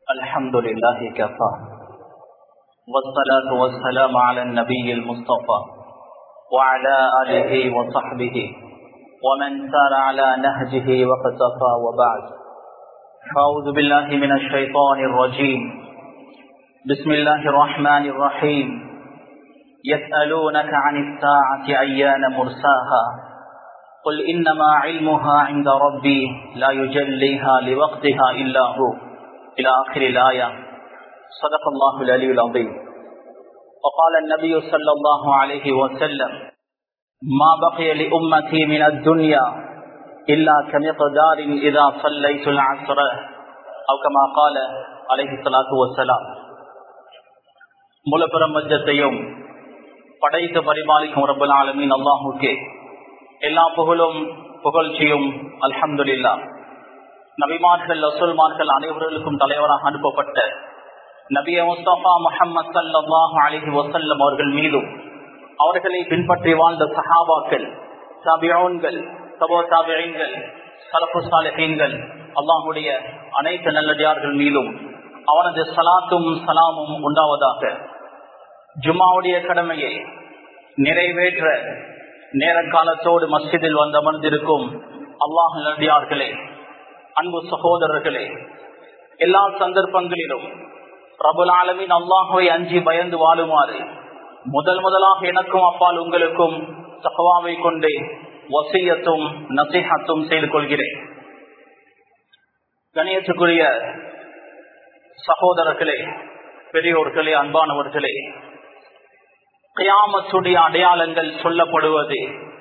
الحمد لله كفى والصلاة والسلام على النبي المصطفى وعلى آله وصحبه ومن سار على نهجه واقتفى وبعد أعوذ بالله من الشيطان الرجيم بسم الله الرحمن الرحيم يسألونك عن الساعة أيان مرساها قل إنما علمها عند ربي لا يجليها لوقتها إلا هو إلى آخر الآية صدق الله العلي العظيم وقال النبي صلى الله عليه وسلم ما بقي لأمتي من الدنيا إلا كمقدار إذا صليت العصر أو كما قال عليه الصلاة والسلام முலப்புறம் மஜத்தையும் படைத்து பரிபாலிக்கும் ரப்பல் ஆலமீன் அல்லாஹுக்கே எல்லா புகழும் புகழ்ச்சியும் அல்ஹம்துலில்லா நபிமார்கள் ரசூல்மார்கள் அனைவர்களுக்கும் தலைவராக அனுப்பப்பட்ட நபிய முஸ்தபா முஹம்மது சல்லாஹு அலிஹி வசல்லம் அவர்கள் மீதும் அவர்களை பின்பற்றி வாழ்ந்த சஹாபாக்கள் சபியோன்கள் சபோ சாபியங்கள் சலப்பு சாலிஹீன்கள் அல்லாஹுடைய அனைத்து நல்லடியார்கள் மீதும் அவனது சலாத்தும் சலாமும் உண்டாவதாக ஜுமாவுடைய கடமையை நிறைவேற்ற நேர காலத்தோடு மஸ்ஜிதில் வந்து அமர்ந்திருக்கும் அல்லாஹ் நல்லடியார்களே அன்பு சகோதரர்களே எல்லா சந்தர்ப்பங்களிலும் பிரபுல் ஆலமின் அல்லாஹுவை அஞ்சி பயந்து வாழுமாறு முதல் முதலாக எனக்கும் அப்பால் உங்களுக்கும் சகவாவை கொண்டு வசியத்தும் நசிஹத்தும் செய்து கொள்கிறேன் கணியத்துக்குரிய சகோதரர்களே பெரியோர்களே அன்பானவர்களே கியாமத்துடைய அடையாளங்கள் சொல்லப்படுவது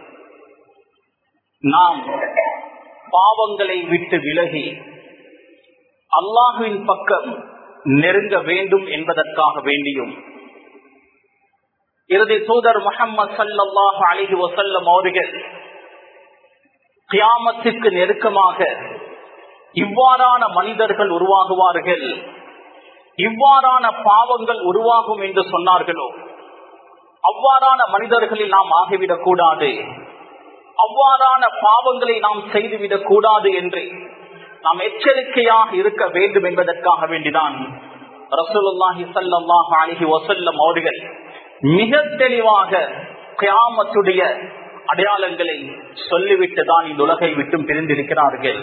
நாம் பாவங்களை விட்டு விலகி அல்லாஹுவின் பக்கம் நெருங்க வேண்டும் என்பதற்காக வேண்டியும் இறுதி தூதர் முகமது சல்லாஹ் அலிஹி வசல்லம் அவர்கள் கியாமத்துக்கு நெருக்கமாக இவ்வாறான மனிதர்கள் உருவாகுவார்கள் இவ்வாறான பாவங்கள் உருவாகும் என்று சொன்னார்களோ அவ்வாறான மனிதர்களில் நாம் ஆகிவிடக் கூடாது அவ்வாறான பாவங்களை நாம் செய்துவிடக் கூடாது என்று நாம் எச்சரிக்கையாக இருக்க வேண்டும் என்பதற்காக வேண்டிதான் ரசூலுல்லாஹி சல்லாஹ் அலிஹி வசல்லம் அவர்கள் மிக தெளிவாக கியாமத்துடைய அடையாளங்களை சொல்லிவிட்டு தான் இந்த உலகை விட்டும் பிரிந்திருக்கிறார்கள்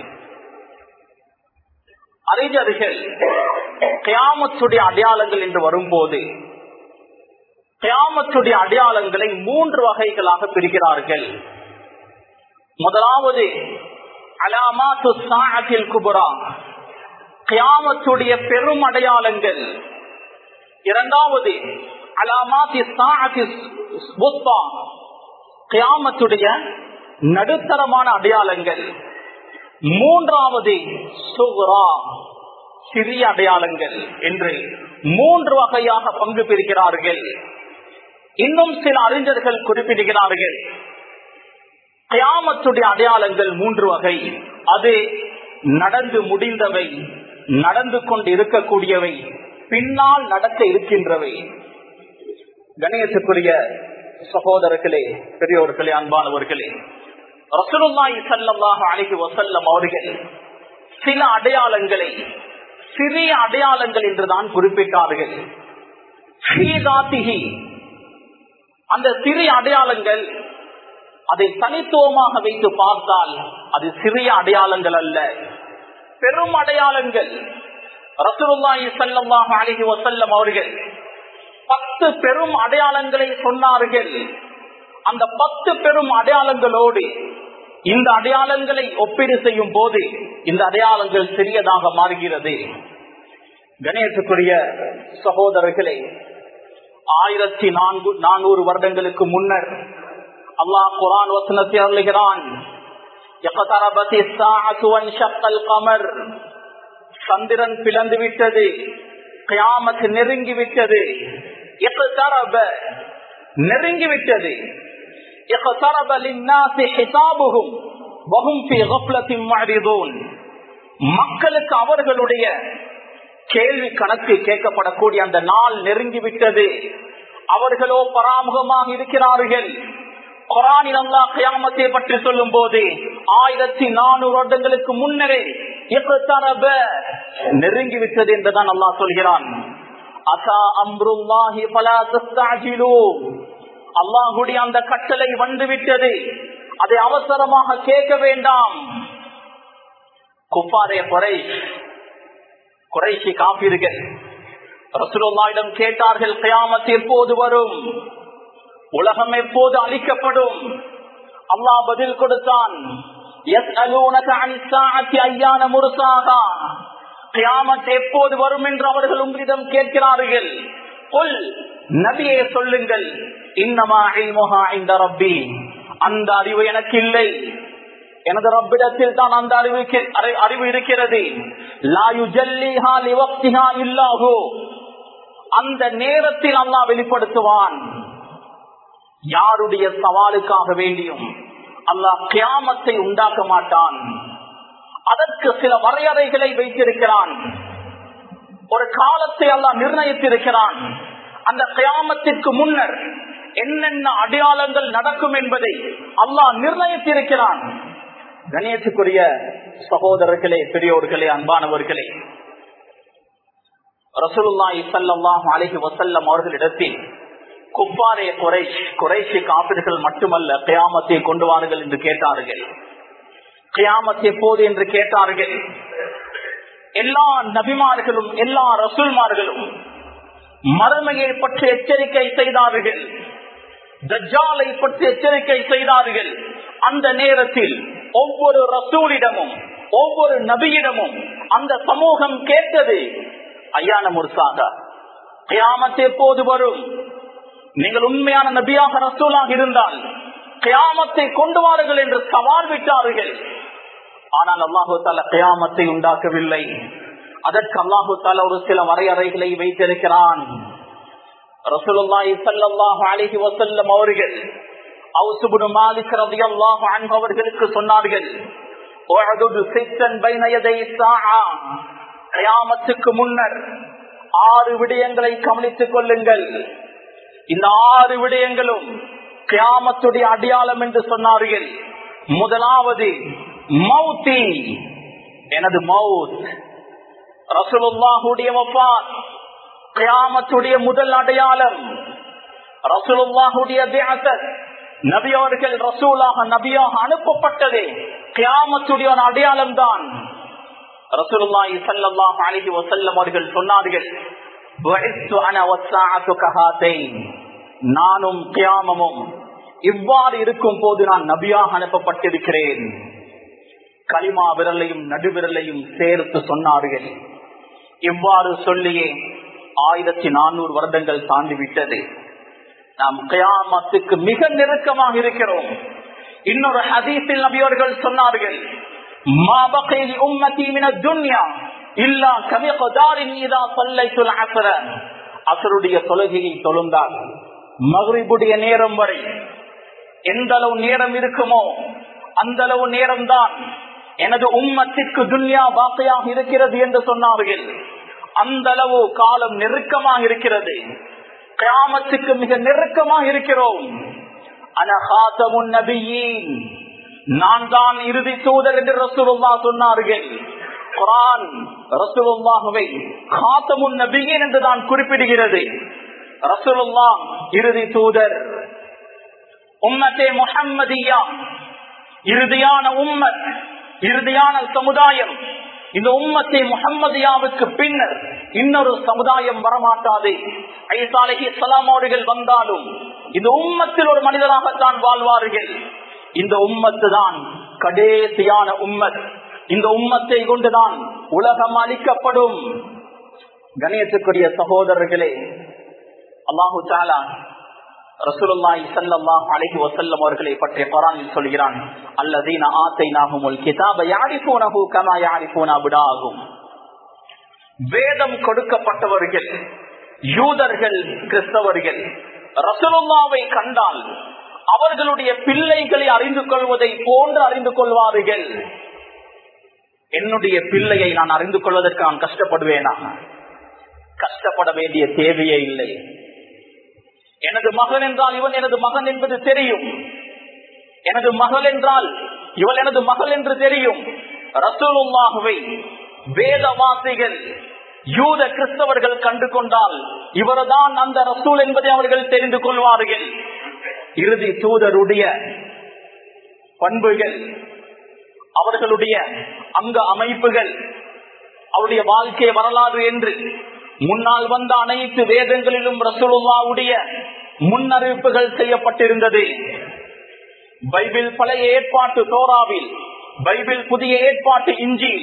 அறிஞர்கள் கியாமத்துடைய அடையாளங்கள் என்று வரும்போது கியாமத்துடைய அடையாளங்களை மூன்று வகைகளாக பிரிக்கிறார்கள் முதலாவது அலாமாத்து சாஹத்தில் குபுரா கியாமத்துடைய பெரும் அடையாளங்கள் இரண்டாவது அலாமாத்தி சாஹத்தி கியாமத்துடைய நடுத்தரமான அடையாளங்கள் மூன்றாவது சுகுரா சிறிய அடையாளங்கள் என்று மூன்று வகையாக பங்கு பிரிக்கிறார்கள் இன்னும் சில அறிஞர்கள் குறிப்பிடுகிறார்கள் கியாமத்துடைய அடையாளங்கள் மூன்று வகை அது நடந்து முடிந்தவை நடந்து கொண்டு இருக்கக்கூடியவை பின்னால் நடக்க இருக்கின்றவை கணேசத்துக்குரிய சகோதரர்களே பெரியோர்களே அன்பானவர்களே ரசூலுல்லாஹி ஸல்லல்லாஹு அலைஹி வஸல்லம் அவர்கள் சில அடையாளங்களை சிறிய அடையாளங்கள் என்றுதான் குறிப்பிட்டார்கள் அந்த சிறிய அடையாளங்கள் அதை தனித்துவமாக வைத்து பார்த்தால் அது சிறிய அடையாளங்கள் அல்ல பெரும் அடையாளங்கள் ரசூலுல்லாஹி ஸல்லல்லாஹு அலைஹி வஸல்லம் அவர்கள் பத்து பெரும் அடையாளங்களை சொன்னார்கள் அந்த பத்து பெரும் அடையாளங்களோடு இந்த அடையாளங்களை ஒப்பீடு செய்யும் போது இந்த அடையாளங்கள் சிறியதாக மாறுகிறது கணேசத்துக்குரிய சகோதரர்களே ஆயிரத்தி நான்கு நானூறு வருடங்களுக்கு முன்னர் அல்லாஹ் குரான் வசனத்தை அருளுகிறான் சந்திரன் பிளந்து விட்டது கியாமத்து நெருங்கி விட்டது நெருங்கி விட்டது மக்களுக்கு அவர்களுடைய கேள்வி கணக்கு கேட்கப்படக்கூடிய அந்த நாள் நெருங்கி விட்டது அவர்களோ பராமுகமாக இருக்கிறார்கள் குரானில் அல்லா கியாமத்தை பற்றி சொல்லும் போது ஆயிரத்தி நானூறு வருடங்களுக்கு முன்னரே இக்தரப நெருங்கிவிட்டது என்றுதான் அல்லாஹ் சொல்கிறான் அசா அம்ருல்லாஹி ஃபலா தஸ்தஅஜிலூ அல்லாஹுடைய அந்த கட்டளை வந்துவிட்டது அதை அவசரமாக கேட்க வேண்டாம் குப்பாரே குறை குறைசி காப்பீர்கள் ரசூலுல்லாஹிடம் கேட்டார்கள் கியாமத் எப்போது வரும் உலகம் எப்போது அழிக்கப்படும் அல்லாஹ் பதில் கொடுத்தான் يسألونك عن الساعة أيان مرساها கியாமத் எப்போது வரும் என்று அவர்கள் உங்களிடம் கேட்கிறார்கள் கொல் நபியே சொல்லுங்கள் இன்னமா இல்முஹா இந்த ரப்பி அந்த அறிவு எனக்கு இல்லை எனது ரப்பிடத்தில் தான் அந்த அறிவு அறிவு இருக்கிறது இல்லாஹோ அந்த நேரத்தில் அல்லாஹ் வெளிப்படுத்துவான் யாருடைய சவாலுக்காக வேண்டியும் அல்லாஹ் கியாமத்தை உண்டாக்க மாட்டான் அதற்கு சில வரையறைகளை வைத்திருக்கிறான் ஒரு காலத்தை அல்லாஹ் நிர்ணயித்திருக்கிறான் அந்த கியாமத்திற்கு முன்னர் என்னென்ன அடையாளங்கள் நடக்கும் என்பதை அல்லாஹ் நிர்ணயித்திருக்கிறான் கணேசுக்குரிய சகோதரர்களே பெரியோர்களே அன்பானவர்களே ரசூலுல்லாஹி ஸல்லல்லாஹு அலைஹி வஸல்லம் அவர்களிடத்தில் குப்பாரே குறை குறைசி காப்பீடுகள் மட்டுமல்ல கியாமத்தை கொண்டு வாருங்கள் என்று கேட்டார்கள் கியாமத் எப்போது என்று கேட்டார்கள் எல்லா நபிமார்களும் எல்லா ரசூல்மார்களும் மறுமையை பற்றி எச்சரிக்கை செய்தார்கள் தஜ்ஜாலை பற்றி எச்சரிக்கை செய்தார்கள் அந்த நேரத்தில் ஒவ்வொரு ரசூலிடமும் ஒவ்வொரு நபியிடமும் அந்த சமூகம் கேட்டது ஐயான முர்சாக கியாமத் எப்போது வரும் நீங்கள் உண்மையான நபியாக ரசூலாக இருந்தால் கியாமத்தை கொண்டு வாருங்கள் என்று சவால் விட்டார்கள் ஆனால் அல்லாஹு தால கியாமத்தை உண்டாக்கவில்லை அதற்கு அல்லாஹு தால ஒரு சில வரையறைகளை வைத்திருக்கிறான் ரசூலுல்லாஹி ஸல்லல்லாஹு அலைஹி வஸல்லம் அவர்கள் அவுசுபுன் மாலிக் ரலியல்லாஹு அன்ஹு அவர்களுக்கு சொன்னார்கள் உஅதுது சித்தன் பைன யதை ஸாஆ கியாமத்துக்கு முன்னர் ஆறு விடயங்களை கவனித்துக் கொள்ளுங்கள் இந்த ஆறு விடயங்களும் கியாமத்துடைய அடையாளம் என்று சொன்னார்கள் முதலாவது மௌத்தி எனது மவுத் ரசூலுல்லாஹுடைய வஃபாத் கியாமத்துடைய முதல் அடையாளம் ரசூலுல்லாஹுடைய பிஅஸத் நபி அவர்கள் ரசூலாக நபியாக அனுப்பப்பட்டது கியாமத்துடைய ஒரு அடையாளம் தான் ரசூலுல்லாஹி ஸல்லல்லாஹு அலைஹி வஸல்லம் அவர்கள் சொன்னார்கள் "புஇஸ்து அன வஸ்ஸாஅத்து கஹாதைன்." நானும் கியாமமும் இவ்வாறு இருக்கும் போது நான் நபியாக அனுப்பப்பட்டிருக்கிறேன் களிமா விரலையும் நடுவிரலையும் சேர்த்து சொன்னார்கள் இவ்வாறு சொல்லியே ஆயிரத்தி நானூறு வருடங்கள் தாண்டி விட்டது நாம் கயாமத்துக்கு மிக நெருக்கமாக இருக்கிறோம் இன்னொரு ஹதீஸில் நபியவர்கள் சொன்னார்கள் "மா பகைலி உம்மதி மின துன்யா இல்லா கமிகதாரின் இதா ஸல்லைத்துல் அஸ்ர." அசருடைய தொழுகையை தொழுந்தால் மகரிபுடைய நேரம் வரை எந்த அளவு நேரம் இருக்குமோ அந்த அளவு நேரம்தான் எனது உம்மத்திற்கு துன்யா வாக்கையாக இருக்கிறது என்று சொன்னார்கள் அந்த அளவு காலம் நெருக்கமாக இருக்கிறது கிராமத்துக்கு மிக நெருக்கமாக இருக்கிறோம் அனஹாத்தமுன் நபியின் நான் தான் இறுதி தூதர் என்று ரசூலுல்லா சொன்னார்கள் குரான் ரசூலுல்லாஹுவை காத்தமுன் நபியின் என்று தான் குறிப்பிடுகிறது ரசூலுல்லா இறுதி தூதர் உம்மத்தே முஹம்மதியா இறுதியான உம்மத் இறுதியான சமுதாயம் இந்த உம்மத்தை முகம்மதியாவுக்கு பின்னர் இன்னொரு சமுதாயம் வரமாட்டாது ஐசாலகி சலாமோடுகள் வந்தாலும் இந்த உம்மத்தில் ஒரு மனிதராகத்தான் வாழ்வார்கள் இந்த உம்மத்து தான் கடைசியான உம்மத் இந்த உம்மத்தை கொண்டுதான் உலகம் அளிக்கப்படும் கணேசக்குரிய சகோதரர்களே அல்லாஹு தாலா ரசூலுல்லாஹி ஸல்லல்லாஹு அலைஹி வஸல்லம் அவர்களை பற்றி குர்ஆனில் சொல்கிறான் அல்லதீன ஆத்தைனாஹுமுல் கிதாப யாரிஃபூனஹு கமா யாரிஃபூன அப்டாஹும் வேதம் கொடுக்கப்பட்டவர்கள் யூதர்கள் கிறிஸ்தவர்கள் ரசூலுல்லாவை கண்டால் அவர்களுடைய பிள்ளைகளை அறிந்து கொள்வதை போன்று அறிந்து கொள்வார்கள் என்னுடைய பிள்ளையை நான் அறிந்து கொள்வதற்கு நான் கஷ்டப்படுவேனா கஷ்டப்பட வேண்டிய தேவையே இல்லை எனது மகன் என்றால் இவன் எனது மகன் என்பது தெரியும் எனது மகள் என்றால் இவள் எனது மகள் என்று தெரியும் ரசூலுல்லாஹுவை வேதவாசிகள் யூத கிறிஸ்தவர்கள் கண்டு கொண்டால் இவர்தான் அந்த ரசூல் என்பதை அவர்கள் தெரிந்து கொள்வார்கள் இறுதி தூதருடைய பண்புகள் அவர்களுடைய அங்க அமைப்புகள் அவருடைய வாழ்க்கை வரலாறு என்று முன்னால் வந்த அனைத்து வேதங்களிலும் ரசூலுல்லாவுடைய முன்னறிவிப்புகள் செய்யப்பட்டிருந்தது பைபிள் பழைய ஏற்பாட்டு தோராவில் பைபிள் புதிய ஏற்பாட்டு இஞ்சில்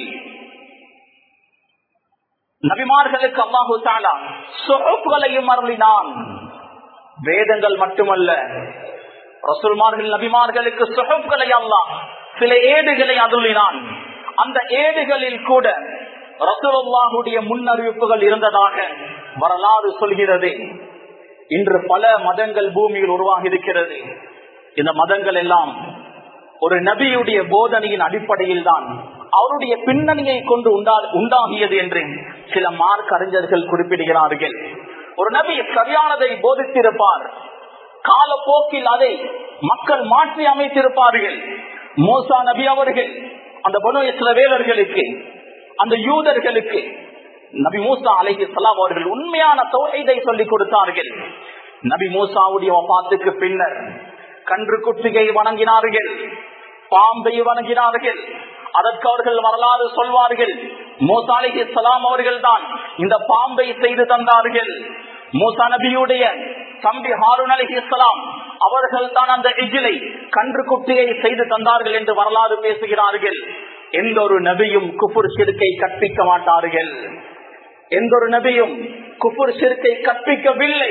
நபிமார்களுக்கு அல்லாஹு தாலா சொகுப்புகளையும் அருளினான் வேதங்கள் மட்டுமல்ல ரசூல்மார்கள் நபிமார்களுக்கு சொகுப்புகளை அல்லாஹ் சில ஏடுகளை அருளினான் அந்த ஏடுகளில் கூட ரசூலுல்லாஹுடைய முன்னறிவிப்புகள் இருந்ததாக வரலாறு சொல்கிறது இன்று பல மதங்கள் பூமியில் உருவாகி இருக்கிறது இந்த மதங்கள் எல்லாம் ஒரு நபியுடைய போதனையின் அடிப்படையில் தான் அவருடைய பின்னணியை கொண்டு உண்டாகியது என்று சில மார்க் அறிஞர்கள் குறிப்பிடுகிறார்கள் ஒரு நபி சரியானதை போதித்திருப்பார் காலப்போக்கில் அதை மக்கள் மாற்றி அமைத்திருப்பார்கள் மோசா நபி அவர்கள் அந்த பனு இஸ்ரவேலர்களுக்கு அந்த யூதர்களுக்கு நபி மூசா அலைஹி சலாம் அவர்கள் உண்மையான தொகைதை சொல்லிக் கொடுத்தார்கள் நபி மூசாவுடைய வபாத்துக்கு பின்னர் கன்று குட்டிகை வணங்கினார்கள் பாம்பை வணங்கினார்கள் அதற்கு அவர்கள் வரலாறு சொல்வார்கள் மூசா அலைஹி சலாம் அவர்கள் தான் இந்த பாம்பை செய்து தந்தார்கள் மூசா நபியுடைய தம்பி ஹாரூன் அலி இஸ்லாம் அவர்கள் தான் அந்த இஜிலை கன்று குட்டியை செய்து தந்தார்கள் என்று வரலாறு பேசுகிறார்கள் எந்த ஒரு நபியும் குபுர் சிறுக்கை கற்பிக்க மாட்டார்கள் எந்த ஒரு நபியும் குபுர் சிறுக்கை கற்பிக்கவில்லை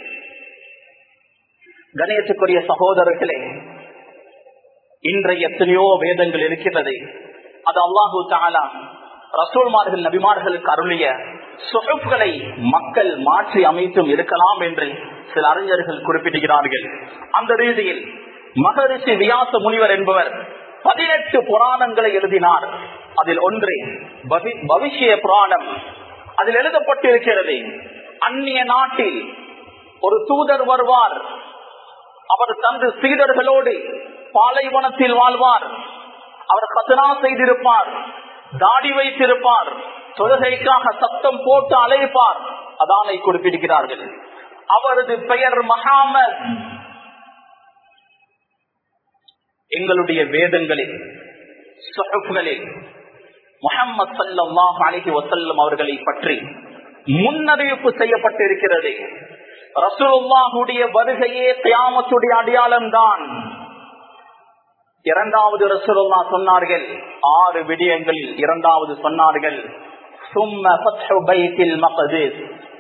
கணேசுக்குரிய சகோதரர்களே இன்றைய எத்தனையோ வேதங்கள் இருக்கிறது அது அல்லாஹூ தாலா ரசூல்மார்கள் நபிமார்களுக்கு அருளிய சொகுப்புகளை மக்கள் மாற்றி அமைத்தும் இருக்கலாம் என்று சில அறிஞர்கள் குறிப்பிடுகிறார்கள் அந்த ரீதியில் மகரிஷி வியாச முனிவர் என்பவர் பதினெட்டு புராணங்களை எழுதினார் அதில் ஒன்று பவிஷ்ய புராணம் அதில் எழுதப்பட்டிருக்கிறது அந்நிய நாட்டில் ஒரு தூதர் வருவார் அவர் தந்து சீடர்களோடு பாலைவனத்தில் வாழ்வார் அவர் கதனா செய்திருப்பார் தாடி வைத்திருப்பார் தொழுகைக்காக சத்தம் போட்டு அழைப்பார் அதானை குறிப்பிடுகிறார்கள் அவரது பெயர் மகாமத் எங்களுடைய வேதங்களில் சொஹப்களில் முகமது சல்லாஹ் அலஹி வசல்லம் அவர்களை பற்றி முன்னறிவிப்பு செய்யப்பட்டிருக்கிறது ரசூலுல்லாஹுடைய வருகையே தியாமத்துடைய அடையாளம் தான் இரண்டாவது ரசூலுல்லா சொன்னார்கள் ஆறு விடயங்களில் இரண்டாவது சொன்னார்கள் சும்ம ஃபத்ஹு பைத்தில் மக்திஸ்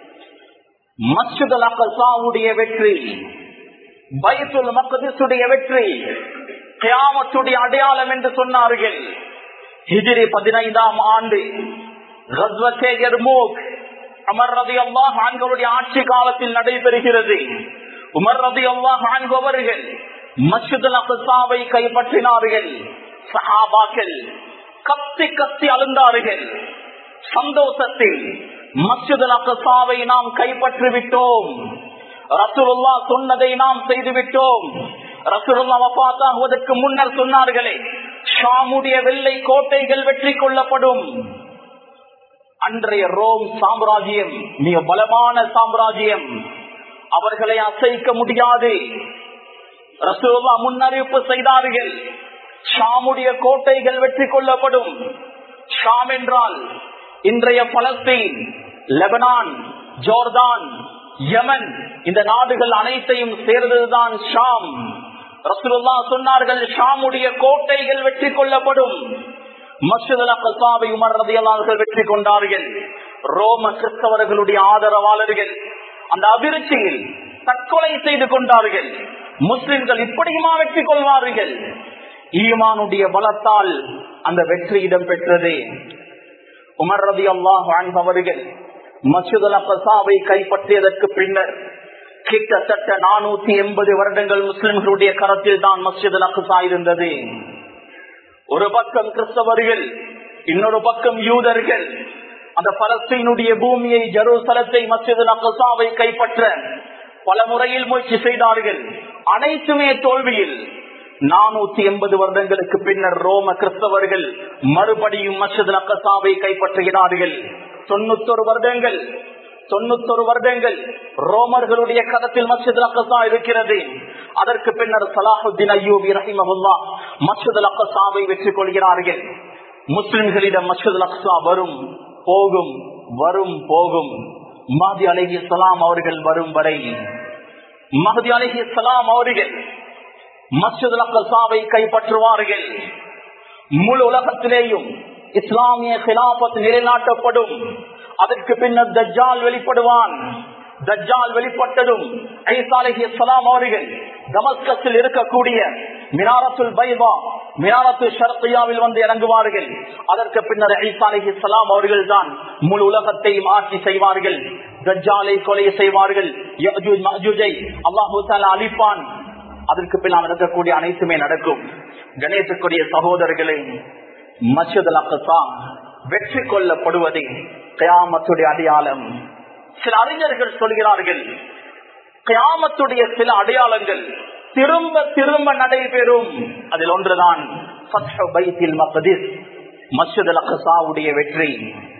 மஸ்ஜிதுல் அக்ஸாவுடைய வெற்றி பைத்துல் மக்திஸுடைய வெற்றி கியாமத்துடைய அடையாளம் என்று சொன்னார்கள் ஹிஜ்ரி பதினைந்தாம் ஆண்டு கஸ்வத்தே யர்மூக் அமர் ரதி அல்லாஹ் ஆண்களுடைய ஆட்சி காலத்தில் நடைபெறுகிறது உமர் ரதி அல்லாஹ் ஆண்பவர்கள் மஸ்ஜிதுல் அக்ஸாவை கைப்பற்றினார்கள் சஹாபாக்கள் கத்தி கத்தி அழுந்தார்கள் சந்தோஷத்தில் மஸ்ஜிதுல் அக்ஸாவை நாம் கைப்பற்றி விட்டோம் ரசூலுல்லா சொன்னதை நாம் செய்து விட்டோம் ரசூலுல்லா வஃபாத்தாகுவதற்கு முன்னர் சொன்னார்களே ஷாமுடைய வெள்ளை கோட்டைகள் வெற்றி கொள்ளப்படும் அன்றைய ரோம் சாம்ராஜ்யம் மிக பலமான சாம்ராஜ்யம் அவர்களை அசைக்க முடியாது ரசூல்லா முன்னறிவிப்பு செய்தார்கள் ஷாமுடைய கோட்டைகள் வெற்றி கொள்ளப்படும் ஷாம் என்றால் இன்றைய பலஸ்தீன் லெபனான் ஜோர்தான் யமன் இந்த நாடுகள் அனைத்தையும் சேர்ந்ததுதான் ஷாம் ரசூலுல்லா சொன்னார்கள் ஷாமுடைய கோட்டைகள் வெற்றி கொள்ளப்படும் மஸ்ஜித் அல்சாவை உமர் ரதியல்லார்கள் வெற்றி கொண்டார்கள் ரோம கிறிஸ்தவர்களுடைய ஆதரவாளர்கள் அந்த அபிருச்சியில் தற்கொலை செய்து கொண்டார்கள் முஸ்லிம்கள் இப்படியுமா வெற்றி கொள்வார்கள் ஈமானுடைய பலத்தால் அந்த வெற்றி இடம் பெற்றது உமர் ரதி அல்லாஹ் வாழ்பவர்கள் மசூத் அல்சாவை கைப்பற்றியதற்கு பின்னர் கிட்டத்தட்ட நானூத்தி எண்பது வருடங்கள் முஸ்லிம்களுடைய கரத்தில் தான் மஸ்ஜித் அக்சா இருந்தது ஒரு பக்கம் கிறிஸ்தவர்கள் இன்னொரு பக்கம் யூதர்கள் அந்த பலஸ்தீனுடைய பூமியை ஜெருசலத்தை மஸ்ஜித் அக்சாவை கைப்பற்ற பல முறையில் முயற்சி செய்தார்கள் அனைத்துமே தோல்வியில் நானூத்தி எண்பது வருடங்களுக்கு பின்னர் ரோம கிறிஸ்தவர்கள் மறுபடியும் மசது அக்கசாவை கைப்பற்றுகிறார்கள் தொண்ணூத்தொரு வருடங்கள் தொண்ணூத்தொரு வருடங்கள் ரோமர்களுடைய கதத்தில் மஸ்ஜித் அக்கசா இருக்கிறது அதற்கு பின்னர் சலாஹுத்தீன் அய்யூபி ரஹிமஹுல்லா மஸ்ஜித் அக்கசாவை வெற்றி கொள்கிறார்கள் முஸ்லிம்களிடம் மஸ்ஜித் அக்சா வரும் போகும் வரும் போகும் மஹதி அலஹி சலாம் அவர்கள் வரும் வரை மஹதி அலஹி சலாம் அவர்கள் மஸ்ஜித் அக்கசாவை கைப்பற்றுவார்கள் முழு உலகத்திலேயும் இஸ்லாமிய கிலாபத் நிலைநாட்டப்படும் அதற்கு பின்னர் தஜ்ஜால் வெளிப்படுவான் தஜ்ஜால் வெளிப்பட்டதும் ஐசாலஹிஸ்லாம் அவர்கள் தமஸ்கத்தில் இருக்கக்கூடிய மினாரத்துல் பைபா மினாரத்து ஷர்கியாவில் வந்து இறங்குவார்கள் அதற்கு பின்னர் ஐசாலஹிஸ்லாம் அவர்கள் தான் முழு உலகத்தையும் ஆட்சி செய்வார்கள் தஜ்ஜாலை கொலை செய்வார்கள் அல்லாஹூ அழிப்பான் அதற்கு பின்னால் நடக்கக்கூடிய அனைத்துமே நடக்கும் கணேசக்குரிய சகோதரர்களை மசூத் அல் வெற்றி கொள்ளப்படுவதே கயாமத்துடைய அடையாளம் சில அறிஞர்கள் சொல்கிறார்கள் கயாமத்துடைய சில அடையாளங்கள் திரும்ப திரும்ப நடைபெறும் அதில் ஒன்றுதான் மசூத் அல் வெற்றி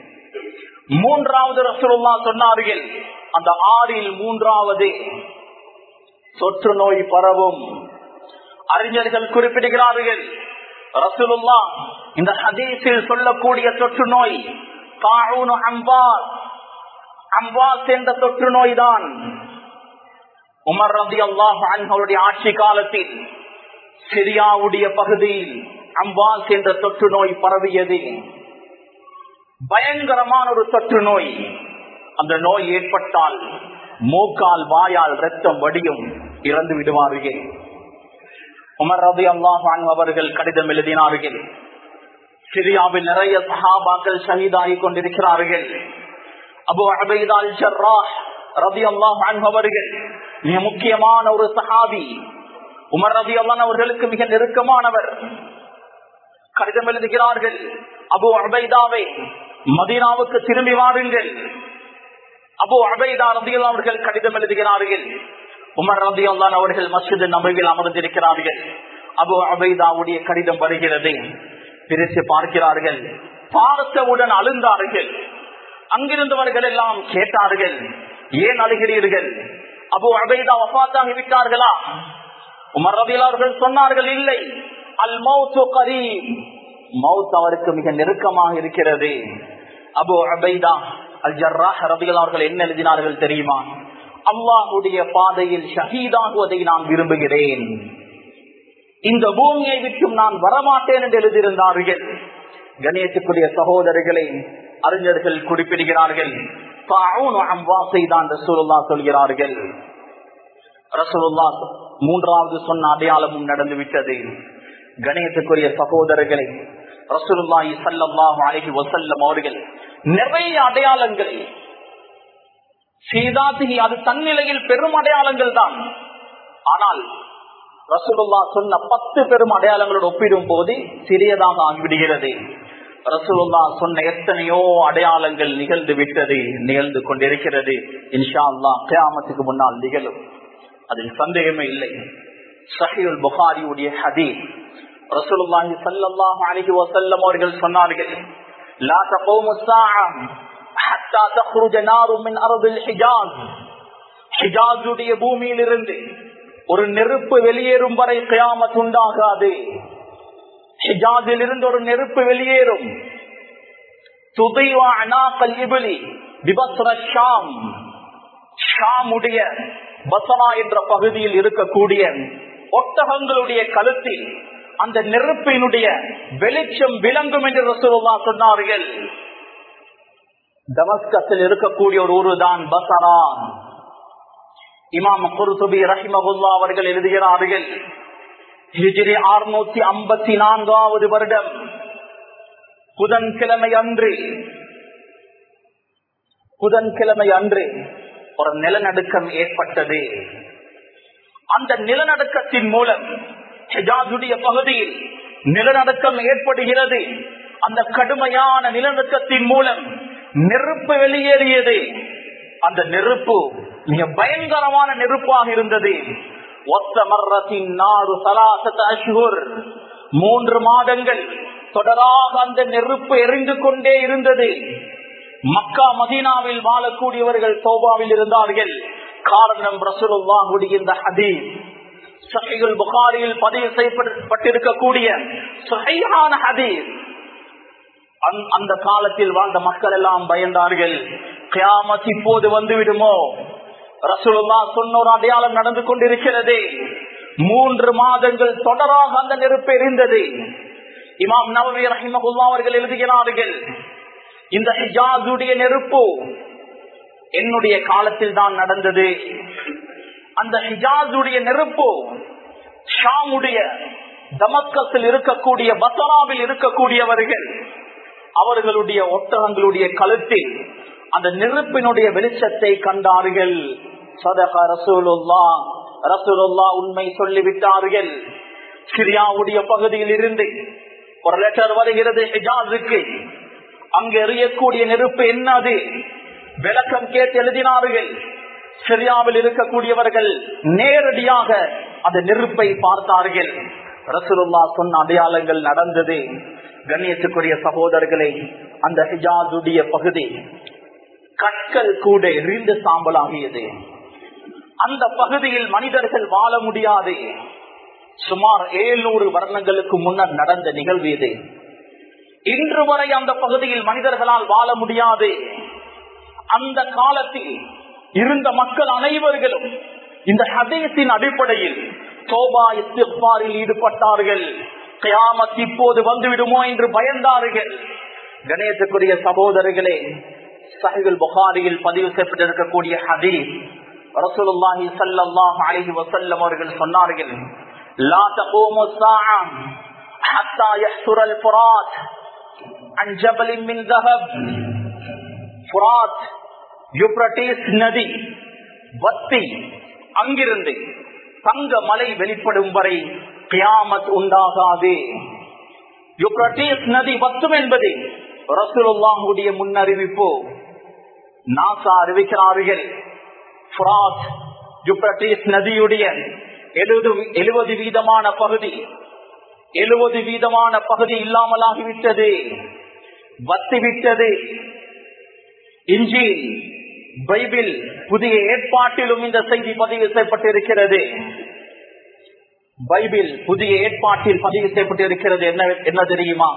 மூன்றாவது ரசூலுல்லா சொன்னார்கள் அந்த ஆறில் மூன்றாவது தொற்று நோய் பரவும் அறிஞர்கள் குறிப்பிடுகிறார்கள் ரசூலுல்லா இந்த ஹதீஸில் சொல்லக்கூடிய தொற்று நோய் அம்பாஸ் அம்பாஸ் என்ற தொற்று நோய் தான் உமர் ரபி அல்லாஹ் அவருடைய ஆட்சி காலத்தில் சிரியாவுடைய பகுதியில் அம்பாஸ் என்ற தொற்று நோய் பரவியது பயங்கரமான ஒரு தொற்று நோய் அந்த நோய் ஏற்பட்டால் மூக்கால் வாயால் ரத்தம் வடியும் இறந்து விடுவார்கள் உமர் ரபி அல்லாஹ் அவர்கள் கடிதம் எழுதினார்கள் சிரியாவில் நிறைய சஹாபாக்கள் ஷஹீதாகி கொண்டிருக்கிறார்கள் அபு அபைதால் ரபி அல்லாஹ் அவர்கள் மிக முக்கியமான ஒரு சஹாபி உமர் ரபி அல்லான் அவர்களுக்கு மிக நெருக்கமானவர் கடிதம் எழுதுகிறார்கள் அபு அபைதாவை மதீனாவுக்கு திரும்பி வாருங்கள் அபு அபைதா ரபி அவர்கள் கடிதம் எழுதுகிறார்கள் உமர் ரபி அல்லான் அவர்கள் மஸ்ஜித் நபையில் அமர்ந்திருக்கிறார்கள் அபு அபைதாவுடைய கடிதம் வருகிறது பிரித்து பார்க்கிறார்கள் பார்த்தவுடன் அழுந்தார்கள் அங்கிருந்தவர்கள் எல்லாம் கேட்டார்கள் ஏன் அழுகிறீர்கள் அபு அபைதா வபாத்தாகி விட்டார்களா உமர் ரபில் அவர்கள் சொன்னார்கள் இல்லை அல் மௌத்து கரீம் மவுத் அவருக்கு மிக நெருக்கமாக இருக்கிறது அபு அபைதா அல் ஜர்ராஹ் ரபிகள் அவர்கள் என்ன எழுதினார்கள் தெரியுமா அல்லாஹுடைய பாதையில் ஷஹீதாகுவதை நான் விரும்புகிறேன் இந்த பூமியை விட்டும் நான் வரமாட்டேன் என்று எழுதியிருந்தார்கள் கணேசுக்குரிய சகோதரர்களை அறிஞர்கள் குறிப்பிடுகிறார்கள் தான் ரசூலுல்லா சொல்கிறார்கள் ரசூலுல்லா மூன்றாவது சொன்ன அடையாளமும் நடந்து விட்டது கணேசக்குரிய சகோதரர்களை ரசூலுல்லாஹி சல்லாஹ் அலஹி வசல்லம் அவர்கள் நிறைய அடையாளங்களை சீதாதிகி அது தன்னிலையில் பெரும் அடையாளங்கள் தான் ஆனால் ரசூலுல்லா சொன்ன பத்து பெரும் அடையாளங்களோடு ஒப்பிடும் போது சிறியதாக ஆகிவிடுகிறது ரசூலுல்லா சொன்ன எத்தனையோ அடையாளங்கள் நிகழ்ந்து விட்டது நிகழ்ந்து கொண்டிருக்கிறது இன்ஷா அல்லா கியாமத்துக்கு முன்னால் நிகழும் அதில் சந்தேகமே இல்லை சஹீல் புகாரியுடைய ஹதீஸ் ரசூலுல்லாஹி ஸல்லல்லாஹு அலைஹி வஸல்லம் அவர்கள் சொன்னார்கள் லா தகூமு ஸாஅ ஹத்தா தخرج نار من ارض الحجاز ஹிஜாஸுடைய பூமியிலிருந்து ஒரு நெருப்பு வெளியேறும் வரை கியாமத் உண்டாகாது ஹிஜாஸில் இருந்து ஒரு நெருப்பு வெளியேறும் ஷாமுடைய பசரா என்ற பகுதியில் இருக்கக்கூடிய ஒட்டகங்களுடைய கழுத்தில் அந்த நெருப்பினுடைய வெளிச்சம் விளங்கும் என்று ரசூலுல்லா சொன்னார்கள் தமஸ்கத்தில் இருக்கக்கூடிய ஒரு ஊரு தான் பசரா இமாம் குருசுபி ரஹிமகுல்லா அவர்கள் எழுதுகிறார்கள் ஹிஜிரி அறுநூத்தி ஐம்பத்தி நான்காவது வருடம் புதன்கிழமை அன்று புதன்கிழமை அன்று ஒரு நிலநடுக்கம் ஏற்பட்டது அந்த நிலநடுக்கத்தின் மூலம் ஹிஜாதுடைய பகுதியில் நிலநடுக்கம் ஏற்படுகிறது அந்த கடுமையான நிலநடுக்கத்தின் மூலம் நெருப்பு வெளியேறியது அந்த நெருப்பு மிக பயங்கரமான நெருப்பாக இருந்தது மூன்று மாதங்கள் தொடராக அந்த நெருப்பு எரிந்து கொண்டே இருந்தது மக்கா மதீனாவில் வாழக்கூடியவர்கள் சோபாவில் இருந்தார்கள் காரணம் ரசூலுல்லாஹுடைய இந்த ஹதீஸ் சஹீஹுல் புகாரியில் பதிவு செய்யப்பட்டிருக்கக்கூடிய சஹீஹான ஹதீஸ் அந்த காலத்தில் வாழ்ந்த மக்கள் எல்லாம் பயந்தார்கள் கியாமத் இப்போது வந்து விடுமோ ரசூலுல்லா சொன்ன ஒரு அடையாளம் நடந்து கொண்டிருக்கிறது மூன்று மாதங்கள் தொடராக அந்த நெருப்பு எரிந்தது இமாம் நவமி ரஹிமகுல்லா அவர்கள் எழுதுகிறார்கள் இந்த ஹிஜாசுடைய நெருப்பு என்னுடைய காலத்தில் தான் நடந்தது அந்த ஹிஜாசுடைய நெருப்பு ஷாமுடைய தமக்கத்தில் இருக்கக்கூடிய பசராவில் இருக்கக்கூடியவர்கள் அவர்களுடைய ஒட்டகங்களுடைய கழுத்தில் அந்த நெருப்பினுடைய வெளிச்சத்தை கண்டார்கள் சதக ரசூலுல்லா ரசூலுல்லா உண்மை சொல்லிவிட்டார்கள் சிரியாவுடைய பகுதியில் இருந்து ஒரு லெட்டர் வருகிறது ஹிஜாஸுக்கு அங்கு எறியக்கூடிய நெருப்பு என்னது விளக்கம் கேட்டு எழுதினார்கள் சிரியாவில் இருக்கக்கூடியவர்கள் நேரடியாக அந்த நெருப்பை பார்த்தார்கள் ரசூலுல்லா சொன்ன அடையாளங்கள் நடந்தது கண்ணியத்துக்குரிய சகோதரர்களை அந்த ஹிஜாதுடைய பகுதி கற்கள் கூட எரிந்து சாம்பலாகியது அந்த பகுதியில் மனிதர்கள் வாழ முடியாது சுமார் ஏழ்நூறு வருடங்களுக்கு முன்னர் நடந்த நிகழ்வு இது இன்று வரை அந்த பகுதியில் மனிதர்களால் வாழ முடியாது அந்த காலத்தில் இருந்த மக்கள் அனைவர்களும் இந்த ஹதீஸின் அடிப்படையில் சோபா இஸ்திஃபாரில் ஈடுபட்டார்கள் கயாமத் இப்போது வந்துவிடுமோ என்று பயந்தார்கள் கணேசக்குரிய சகோதரர்களே சஹிகுல் புகாரியில் பதிவு செய்யப்பட்டிருக்கக்கூடிய ஹதீஸ் ரசூலுல்லாஹி ஸல்லல்லாஹு அலைஹி வஸல்லம் அவர்கள் சொன்னார்கள் லா தகூமு ஸாஅ ஹத்தா யஹ்சுர அல் ஃபுராத் அன் ஜபலின் மின் ذهب ஃபுராத் யூப்ரட்டிஸ் நதி வத்தி அங்கிருந்து தங்க மலை வெளிப்படும் வரை கியாமத் உண்டாகாது யூப்ரட்டிஸ் நதி வத்தும் என்பது ரசூலுல்லாஹுடைய முன்னறிவிப்பு நாசா அறிவிக்கிறார்கள் புராத் யூப்ரட்டிஸ் நதியுடைய எழுபது எழுபது வீதமான பகுதி எழுபது வீதமான பகுதி இல்லாமலாகிவிட்டது வத்திவிட்டது இஞ்சி பைபிள் புதிய ஏற்பாட்டிலும் இந்த செய்தி பதிவு செய்யப்பட்டிருக்கிறது பைபிள் புதிய ஏற்பாட்டில் பதிவு செய்யப்பட்டிருக்கிறது என்ன என்ன தெரியுமா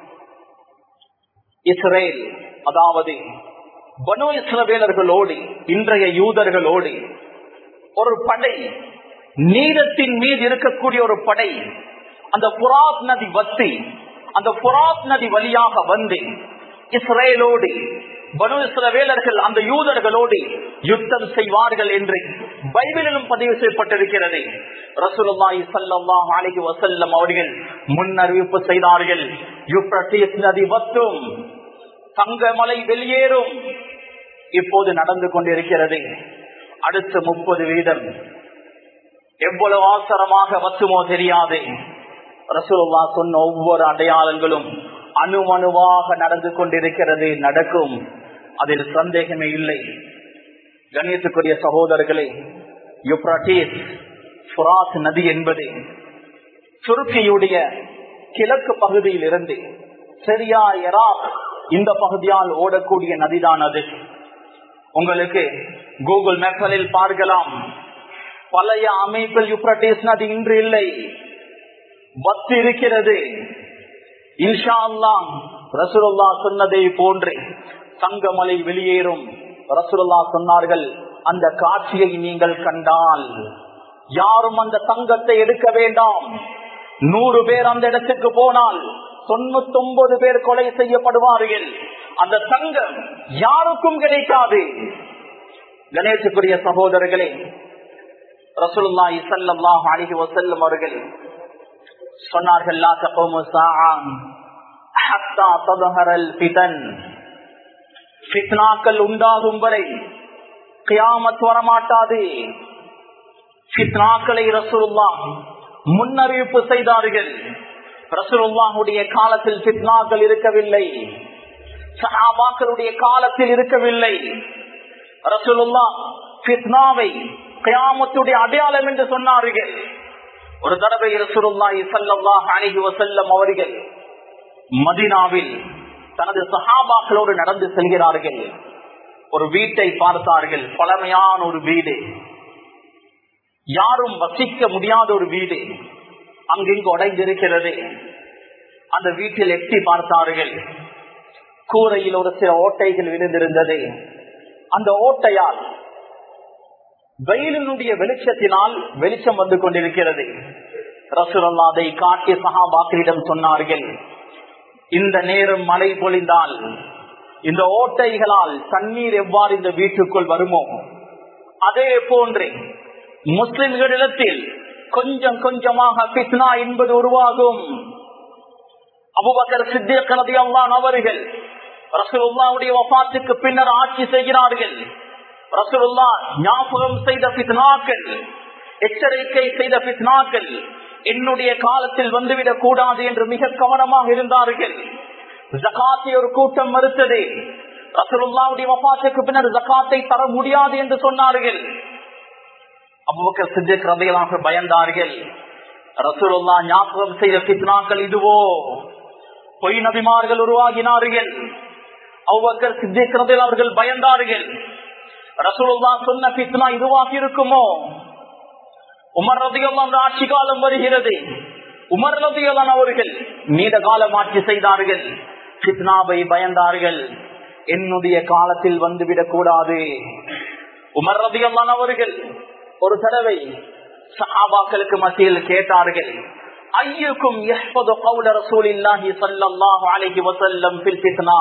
இஸ்ரேல் அதாவது பனு இஸ்ரவேலர்களோடு இன்றைய யூதர்களோடு ஒரு படை நீரத்தின் மீது இருக்கக்கூடிய ஒரு படை அந்த புராத் நதி வத்தி அந்த புராத் நதி வழியாக வந்து இஸ்ரேலோடு பனு இஸ்ரவேலர்கள் அந்த யூதர்களோடு யுத்தம் செய்வார்கள் என்று பைபிளிலும் பதிவு செய்யப்பட்டிருக்கிறது ரசூலுல்லாஹி ஸல்லல்லாஹு அலைஹி வஸல்லம் அவர்கள் முன்னறிவிப்பு செய்தார்கள் யூப்ரட்டிஸ் நதி வத்தும் தங்கமலை வெளியேறும் இப்போது நடந்து கொண்டிருக்கிறது அடுத்த முப்பது வீதம் எவ்வளவு அவசரமாக வத்துமோ தெரியாது ரசூலுல்லா சொன்ன ஒவ்வொரு அடையாளங்களும் அணுமணுவாக நடந்து கொண்டிருக்கிறது நடக்கும் அதில் சந்தேகமே இல்லை கணியத்துக்குரிய சகோதரர்களே யுப்ரட்டீஸ் புராத் நதி என்பது துருக்கியுடைய கிழக்கு பகுதியில் இருந்து சரியா எராக் இந்த பகுதியால் ஓடக்கூடிய நதிதான் அது உங்களுக்கு கூகுள் மேப்களில் பார்க்கலாம் பழைய அமைப்பில் யுப்ரட்டீஸ் நதி இன்று இல்லை வத்து இருக்கிறது இன்ஷா அல்லா ரசூலுல்லா சொன்னதை போன்று தங்கமலை வெளியேறும் ரசூலுல்லா சொன்னார்கள் அந்த காட்சியை நீங்கள் கண்டால் யாரும் அந்த தங்கத்தை எடுக்க வேண்டாம் நூறு பேர் அந்த இடத்துக்கு போனால் தொண்ணூத்தி ஒன்பது பேர் கொலை செய்யப்படுவார்கள் அந்த தங்கம் யாருக்கும் கிடைக்காது கணேசுக்குரிய சகோதரர்களே ரசூலுல்லாஹி ஸல்லல்லாஹு அலைஹி வஸல்லம் அவர்கள் சொன்னார்கள் லா தகூமு ஸாஆ ஹத்தா தظهرல் ஃபிதன் ஃபித்னாக்கள் உண்டாகும் வரை கியாமத் வரமாட்டாது ஃபித்னாக்களை ரசூலுல்லாஹ் முன்னறிவிப்பு செய்தார்கள் ரசூலுல்லாஹுடைய காலத்தில் ஃபித்னாக்கள் இருக்கவில்லை சஹாபாக்களுடைய காலத்தில் இருக்கவில்லை ரசூலுல்லா ஃபித்னாவை கியாமத்துடைய அடையாளம் என்று சொன்னார்கள் ஒரு தடவை ரசூலுல்லாஹி ஸல்லல்லாஹு அலைஹி வஸல்லம் அவர்கள் மதீனாவில் தனது சஹாபாக்களோடு நடந்து செல்கிறார்கள் ஒரு வீட்டை பார்த்தார்கள் பழமையான ஒரு வீடு யாரும் வசிக்க முடியாத ஒரு வீடு அங்கிங்கு உடைந்திருக்கிறது அந்த வீட்டில் எட்டி பார்த்தார்கள் கூரையில் ஒரு சில ஓட்டைகள் விழுந்திருந்தது அந்த ஓட்டையால் வெயிலினுடைய வெளிச்சத்தினால் வெளிச்சம் வந்து கொண்டிருக்கிறது ரசூலல்லா அதை காட்டி சஹாபாக்களிடம் சொன்னார்கள் இந்த நேரம் மழை பொழிந்தால் இந்த ஓட்டைகளால் தண்ணீர் எவ்வாறு இந்த வீட்டுக்குள் வருமோ அதே போன்று முஸ்லிம்களிடத்தில் கொஞ்சம் கொஞ்சமாக பித்னா என்பது உருவாகும் அபுபக்கர் சித்தியக்கனதி அல்லான் அவர்கள் ரசூலுல்லாவுடைய வபாத்துக்கு பின்னர் ஆட்சி செய்கிறார்கள் ரசூலுல்லா ஞாபகம் செய்த பித்னாக்கள் எச்சரிக்கை செய்த பித்னாக்கள் என்னுடைய காலத்தில் வந்துவிடக் கூடாது என்று மிக கவனமாக இருந்தார்கள் ஜகாத்தை ஒரு கூட்டம் மறுத்தது ரசூலுல்லாவுடைய வபாத்துக்கு பின்னர் ஜகாத்தை தர முடியாது என்று சொன்னார்கள் அபுபக்கர் சித்திக் ரதைகளாக பயந்தார்கள் ரசூலுல்லா ஞாபகம் செய்த பித்னாக்கள் இதுவோ பொய் நபிமார்கள் உருவாகினார்கள் அவ்வக்கர் சித்திக்கிறதில் அவர்கள் பயந்தார்கள் ரசூலுல்லா சொன்ன பித்னா இதுவாக இருக்குமோ உமர் ரதியெல்லாம் ஆட்சி காலம் வருகிறது உமர் ரதியலான் அவர்கள் நீண்ட காலம் ஆட்சி செய்தார்கள் பித்னாவை பயந்தார்கள் என்னுடைய காலத்தில் வந்துவிடக் கூடாது உமர் ரதியல்லான் அவர்கள் ஒரு தடவை சஹாபாக்களுக்கு மத்தியில் கேட்டார்கள் ஐயுக்கும் யஹ்பது கவுல ரசூலில்லாஹி ஸல்லல்லாஹு அலைஹி வஸல்லம் ஃபில் ஃபித்னா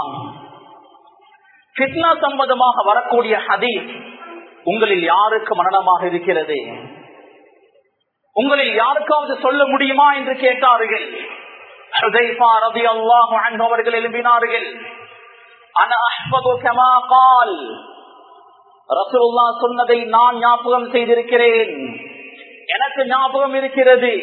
ஃபித்னா சம்பந்தமாக வரக்கூடிய ஹதீஸ் உங்களில் யாருக்கு மரணமாக இருக்கிறது உங்களில் யாருக்காவது சொல்ல முடியுமா என்று கேட்டார்கள் ஹுதைஃபா ரலியல்லாஹு அன்ஹு அவர்கள் எழுப்பினார்கள் அன அஹ்பது கமா கால் ரசூலுல்லாஹ் சொன்னதை நான் ஞாபகம் செய்திருக்கிறேன் எனக்கு ஞாபகம் இருக்கிறது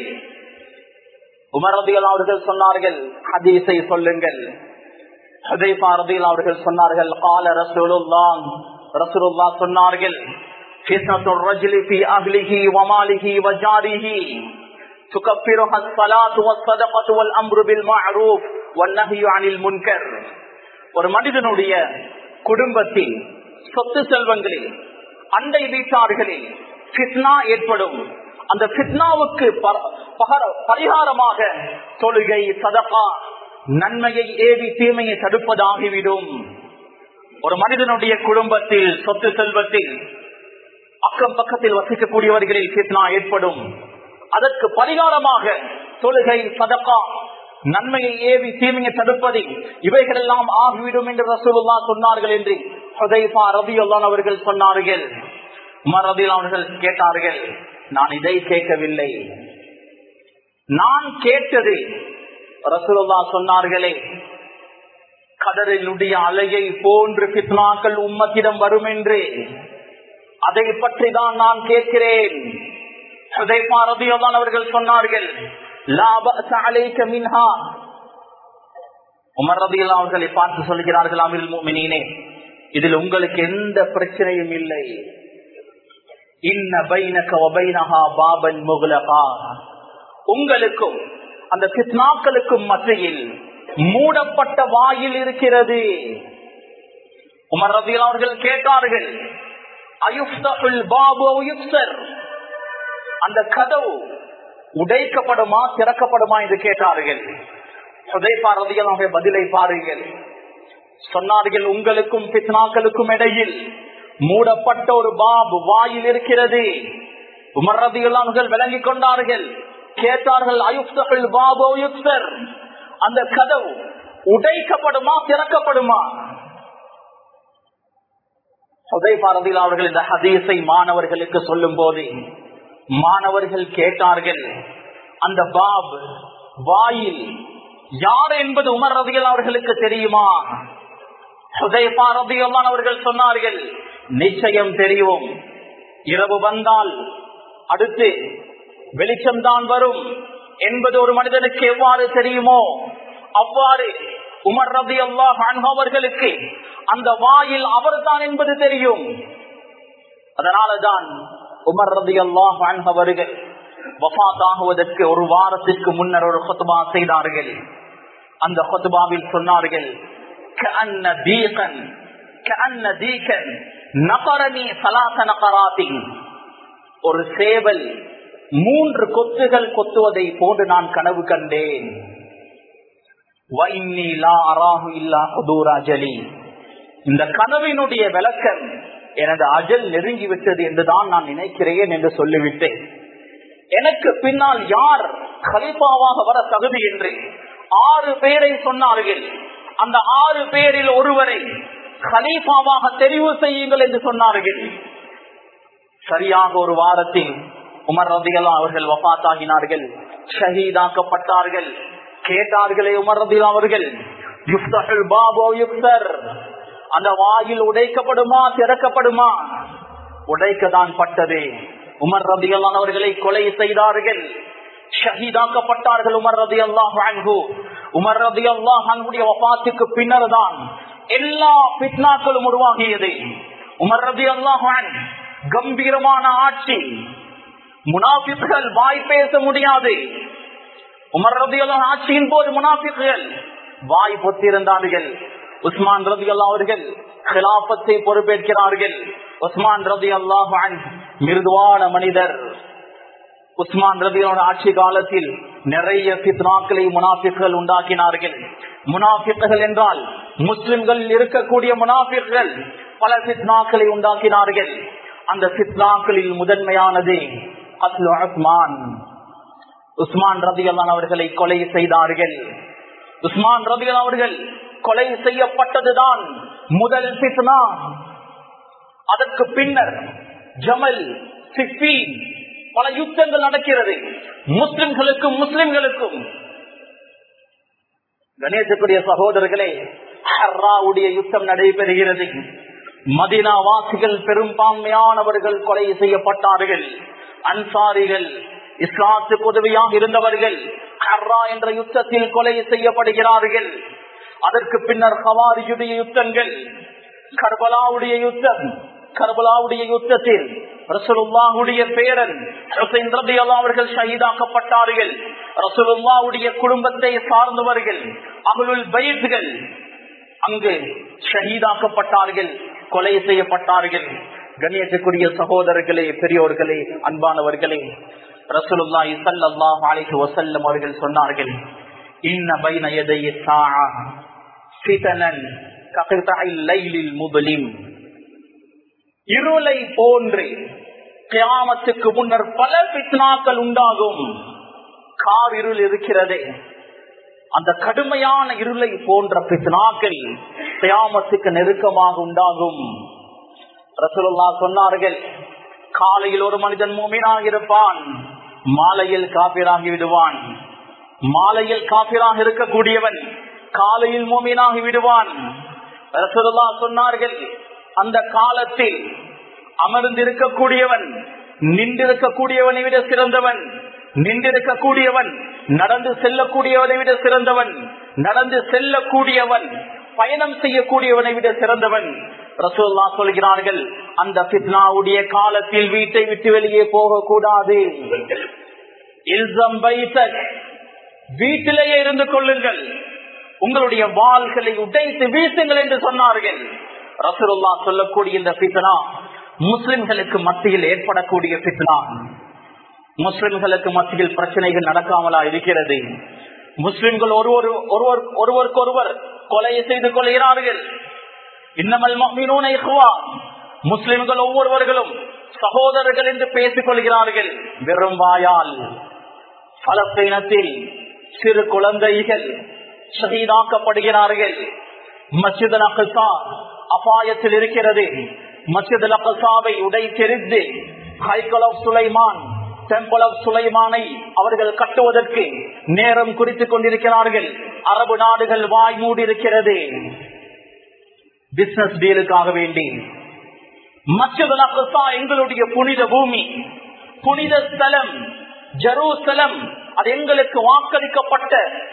உமர் ரதியல் அவர்கள் சொன்னார்கள் ஹதீஸை சொல்லுங்கள் ஹுதைஃபா ரதியல் அவர்கள் சொன்னார்கள் கால ரசூலுல்லாஹ் ரசூலுல்லாஹ் சொன்னார்கள் فتنة الرجل في أهله وماله وجاره تكفرها الصلاة والصدقة والأمر بالمعروف والنهي عن المنكر ஒரு மனிதனுடைய குடும்பத்தில் சொத்து செல்வங்களில் அண்டை வீட்டார்களில் பித்னா ஏற்படும் அந்த பித்னாவுக்கு பரிகாரமாக தொழுகை சதகா நன்மையை ஏவி தீமையை தடுப்பதாகிவிடும் ஒரு மனிதனுடைய குடும்பத்தில் சொத்து செல்வத்தில் அக்கம் பக்கத்தில் வசிக்கக்கூடியவர்களில் பித்னா ஏற்படும் அதற்கு பரிகாரமாக தொழுகை சதகா நன்மையை ஏவி தீமையை தடுப்பது இவைகள் எல்லாம் ஆகிவிடும் என்று ரசூலுல்லா சொன்னார்கள் என்று ஹுதைஃபா ரபியுல்லான் அவர்கள் சொன்னார்கள் உமர் ரபியுல்லா அவர்கள் கேட்டார்கள் நான் இதை கேட்கவில்லை நான் கேட்டது ரசூலுல்லா சொன்னார்களே கடலினுடைய அலையை போன்று பித்னாக்கள் உம்மத்திடம் வரும் என்று அதை பற்றி தான் நான் கேட்கிறேன் ஹுதைஃபா ரபியுல்லான் அவர்கள் சொன்னார்கள் உமர் ரபியுல்லா அவர்களை பார்த்து சொல்கிறார்கள் அமில் மோமினே இதில் உங்களுக்கு எந்த பிரச்சனையும் இல்லை இன்ன பைனக ஒபைனஹா பாபன் முகுலகா உங்களுக்கும் அந்த பித்னாக்களுக்கும் மத்தியில் மூடப்பட்ட வாயில் இருக்கிறது உமர் ரபியுல்லா அவர்கள் கேட்டார்கள் அயுப்தகுல் பாபு அயுப்சர் அந்த கதவு உடைக்கப்படுமா திறக்கப்படுமா என்று கேட்டார்கள் பதிலை பாருங்கள் சொன்னார்கள் உங்களுக்கும் பித்னாக்களுக்கும் இடையில் மூடப்பட்ட ஒரு பாபு வாயில் இருக்கிறது உமர்றதிகள் விளங்கிக் கொண்டார்கள் கேட்டார்கள் அயுப்தர்கள் பாபு அயுப்தர் அந்த கதவு உடைக்கப்படுமா திறக்கப்படுமா உதயபாரதியில் அவர்கள் இந்த ஹதீஸை மாணவர்களுக்கு சொல்லும் போது மாணவர்கள் கேட்டார்கள் அந்த பாப் வாயில் யார் என்பது உமர் ரதிகள் அவர்களுக்கு தெரியுமா ரதியல்லான் அவர்கள் சொன்னார்கள் நிச்சயம் தெரியும் இரவு வந்தால் அடுத்து வெளிச்சம்தான் வரும் என்பது ஒரு மனிதனுக்கு எவ்வாறு தெரியுமோ அவ்வாறு உமர் ரதி அல்லாஹ் அவர்களுக்கு அந்த வாயில் அவர்தான் என்பது தெரியும் அதனாலதான் உமர் ரதி அல்லாஹ் அவர்கள் வஃபாத்தாகுவதற்கு ஒரு வாரத்திற்கு முன்னர் ஒரு கொத்துபா செய்தார்கள் அந்த கொத்துபாவில் சொன்னார்கள் كأن ديقا كأن ديكا نقرني ثلاث نقرات ஒரு சேவல் மூன்று கொத்துகள் கொத்துவதை போன்று நான் கனவு கண்டேன் இந்த கனவினுடைய விளக்கம் எனது அஜல் நெருங்கிவிட்டது என்றுதான் நான் நினைக்கிறேன் என்று சொல்லிவிட்டேன் எனக்கு பின்னால் யார் கலிப்பாவாக வர தகுதி என்று ஆறு பேரை சொன்னார்கள் அந்த ஆறு பேரில் ஒருவரை கலீஃபாவாக தெரிவு செய்யுங்கள் என்று சொன்னார்கள் சரியாக ஒரு வாரத்தில் உமர் ரதியல்லா அவர்கள் வபாத்தாகினார்கள் ஷஹீதாக்கப்பட்டார்கள் கேட்டார்களே உமர் ரதியல்லா அவர்கள் அந்த வாயில் உடைக்கப்படுமா திறக்கப்படுமா உடைக்கதான் பட்டது உமர் ரதியல்லான் அவர்களை கொலை செய்தார்கள் ஷஹீதாக்கப்பட்டார்கள் உமர் ரதி அல்லாஹ் உமர் ரதி அல்லாஹுடைய வபாத்துக்கு பின்னர் தான் எல்லா பித்னாக்களும் உருவாகியது உமர் ரதி அல்லாஹான் கம்பீரமான ஆட்சி முனாபிப்புகள் வாய் பேச முடியாது உமர் ரதி அல்லாஹ் ஆட்சியின் போது முனாபிப்புகள் வாய் பொத்திருந்தார்கள் உஸ்மான் ரதி அல்லா அவர்கள் கிலாபத்தை பொறுப்பேற்கிறார்கள் உஸ்மான் ரதி அல்லாஹ் மிருதுவான மனிதர் உஸ்மான் ரதியோட ஆட்சி காலத்தில் நிறைய பித்னாக்களை முனாஃபிக்கள் உண்டாக்கினார்கள் முனாஃபிக்கள் என்றால் முஸ்லிம்கள் இருக்கக்கூடிய முனாஃபிக்கள் பல பித்னாக்களை உண்டாக்கினார்கள் அந்த பித்னாக்களில் முதன்மையானது அஸ்லு உஸ்மான் உஸ்மான் ரதியல்லான் அவர்களை கொலை செய்தார்கள் உஸ்மான் ரதியல் அவர்கள் கொலை செய்யப்பட்டதுதான் முதல் பித்னா அதற்கு பின்னர் ஜமல் சிப்பீன் பல யுத்தங்கள் நடக்கிறது முஸ்லிம்களுக்கும் முஸ்லிம்களுக்கும் கணேசக்குரிய சகோதரர்களே ஹர்ராவுடைய யுத்தம் நடைபெறுகிறது மதினா வாசிகள் பெரும்பான்மையானவர்கள் கொலை செய்யப்பட்டார்கள் அன்சாரிகள் இஸ்லாத்துக்கு உதவியாக இருந்தவர்கள் ஹர்ரா என்ற யுத்தத்தில் கொலை செய்யப்படுகிறார்கள் அதற்கு பின்னர் ஹவாரியுடைய யுத்தங்கள் கர்பலாவுடைய யுத்தம் கர்பலாவுடைய யுத்தத்தில் ரசூலுல்லாஹுடைய பேரன் ஹுசைன் ரலியல்லாஹு அவர்கள் ஷஹீதாக்கப்பட்டார்கள் ரசூலுல்லாஹுடைய குடும்பத்தை சார்ந்தவர்கள் அகலுல் பைத்கள் அங்கு ஷஹீதாக்கப்பட்டார்கள் கொலை செய்யப்பட்டார்கள் கண்ணியத்துக்குரிய சகோதரர்களே பெரியோர்களே அன்பானவர்களே ரசூலுல்லாஹி ஸல்லல்லாஹு அலைஹி வஸல்லம் அவர்கள் சொன்னார்கள் இன்ன பைன யதை ஸாஆ ஃபிதனன் ககிதஇல் லைலில் முப்லிம் இருளை போன்று கியாமத்துக்கு முன்னர் பல பித்னாக்கள் உண்டாகும் கார் இருள் இருக்கிறதே அந்த கடுமையான இருளை போன்ற பித்னாக்கள் கியாமத்துக்கு நெருக்கமாக உண்டாகும் ரசூலுல்லா சொன்னார்கள் காலையில் ஒரு மனிதன் மூமினாக இருப்பான் மாலையில் காப்பீராகி விடுவான் மாலையில் காப்பீராக இருக்கக்கூடியவன் காலையில் மூமினாகி விடுவான் ரசூலுல்லா சொன்னார்கள் அந்த காலத்தில் அமர்ந்திருக்கக்கூடியவன் நின்றிருக்கக்கூடியவனை விட சிறந்தவன் நின்றிருக்கக்கூடியவன் நடந்து செல்லக்கூடியவனை விட சிறந்தவன் நடந்து செல்லக்கூடியவன் பயணம் செய்யக்கூடியவனை விட சிறந்தவன் ரசூல்லா சொல்கிறார்கள் அந்த பித்னாவுடைய காலத்தில் வீட்டை விட்டு வெளியே போகக்கூடாது வீட்டிலேயே இருந்து கொள்ளுங்கள் உங்களுடைய வாள்களை உடைத்து வீசுங்கள் என்று சொன்னார்கள் ரசூலுல்லா சொல்லக்கூடிய இந்த பித்னா முஸ்லிம்களுக்கு மத்தியில் ஏற்படக்கூடிய பித்னா முஸ்லிம்களுக்கு மத்தியில் பிரச்சனைகள் நடக்காமலா இருக்கிறது முஸ்லிம்கள் ஒருவர் ஒருவர் ஒருவருக்கு ஒருவர் கொலை செய்து கொள்கிறார்கள் இன்னமல் முஸ்லிம்கள் ஒவ்வொருவர்களும் சகோதரர்கள் என்று பேசிக் கொள்கிறார்கள் வெறும் வாயால் பலஸ்தீனத்தில் சிறு குழந்தைகள் ஷஹீதாக்கப்படுகிறார்கள் மஸ்ஜித் அகசா அபாயத்தில் இருக்கிறது மஸ்ஜித் அகசாவை உடை தெரிந்து ஹைக்கல் ஆஃப் சுலைமான் டெம்பிள் ஆஃப் சுலைமானை அவர்கள் கட்டுவதற்கு நேரம் குறித்துக் கொண்டிருக்கிறார்கள் அரபு நாடுகள் வாய் மூடி இருக்கிறது பிசினஸ் டீலுக்காக வேண்டி மஸ்ஜித் அகசா எங்களுடைய புனித பூமி புனித ஸ்தலம் ஜெருசலம் அது எங்களுக்கு வாக்களிக்கப்பட்ட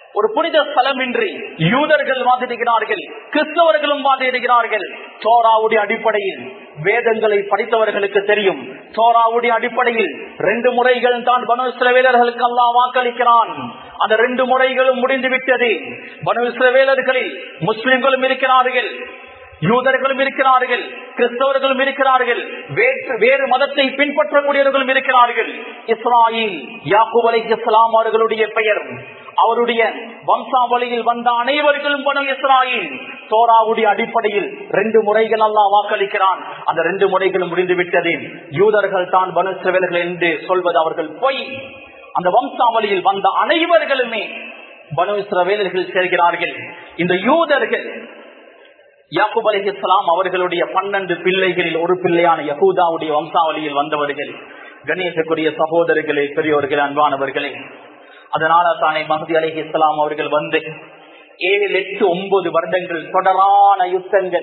ஒரு புனித ஸ்தலமின்றி யூதர்கள் வாதிடுகிறார்கள் கிறிஸ்தவர்களும் வாதிடுகிறார்கள் சோராவுடைய அடிப்படையில் வேதங்களை படித்தவர்களுக்கு தெரியும் சோராவுடைய அடிப்படையில் ரெண்டு முறைகள் தான் பனு இஸ்ரவேலர்களுக்கு அல்லாஹ் வாக்களிக்கிறான் அந்த ரெண்டு முறைகளும் முடிந்து விட்டது பனு இஸ்ரவேலர்களில் முஸ்லிம்களும் இருக்கிறார்கள் யூதர்களும் இருக்கிறார்கள் கிறிஸ்தவர்களும் இருக்கிறார்கள் வேற்று வேறு மதத்தை பின்பற்றக்கூடியவர்களும் இருக்கிறார்கள் இஸ்ராயில் யாக்கூப் அலை இஸ்லாம் அவர்களுடைய பெயர் அவருடைய வம்சாவளியில் வந்த அனைவர்களும் பணம் இஸ்ராயில் சோராவுடைய அடிப்படையில் ரெண்டு முறைகள் அல்லா வாக்களிக்கிறான் அந்த ரெண்டு முறைகளும் முடிந்து விட்டது யூதர்கள் தான் பனுசிரவர்கள் என்று சொல்வது அவர்கள் பொய் அந்த வம்சாவளியில் வந்த அனைவர்களுமே பனு இஸ்ரவேலர்கள் சேர்கிறார்கள் இந்த யூதர்கள் யாக்குப் அலி இஸ்லாம் அவர்களுடைய பன்னெண்டு பிள்ளைகளில் ஒரு பிள்ளையான யகூதாவுடைய வம்சாவளியில் வந்தவர்கள் கணேசக்குரிய சகோதரர்களே பெரியோர்களே அன்பானவர்களே அதனால தானே மஹதி அலி இஸ்லாம் அவர்கள் வந்து ஏழு எட்டு ஒன்பது வருடங்கள் தொடரான யுத்தங்கள்